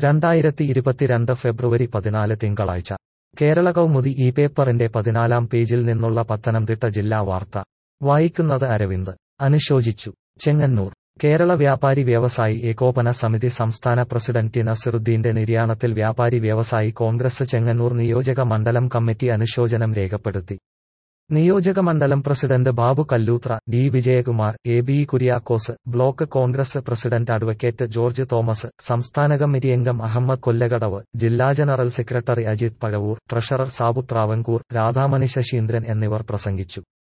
രണ്ടായിരത്തി ഇരുപത്തിരണ്ട് ഫെബ്രുവരി പതിനാല് തിങ്കളാഴ്ച കേരള കൗമുദി ഈ പേപ്പറിന്റെ പതിനാലാം പേജിൽ നിന്നുള്ള പത്തനംതിട്ട ജില്ലാ വാർത്ത വായിക്കുന്നത് അരവിന്ദ് അനുശോചിച്ചു ചെങ്ങന്നൂർ കേരള വ്യാപാരി വ്യവസായി ഏകോപന സമിതി സംസ്ഥാന പ്രസിഡന്റ് ടി നസിറുദ്ദീന്റെ നിര്യാണത്തിൽ വ്യാപാരി വ്യവസായി കോൺഗ്രസ് ചെങ്ങന്നൂർ നിയോജക മണ്ഡലം കമ്മിറ്റി അനുശോചനം രേഖപ്പെടുത്തി നിയോജക മണ്ഡലം president Babu Kalloothra D Vijayakumar A B Kuriakose block Congress president advocate George Thomas സംസ്ഥാന കമ്മിറ്റി അംഗം അഹമ്മദ് കൊല്ലകടവ് ജില്ലാ general secretary Ajith Pazhavoor treasurer Sabu Travancore Radhamani Sasheendran എന്നിവർ പ്രസംഗിച്ചു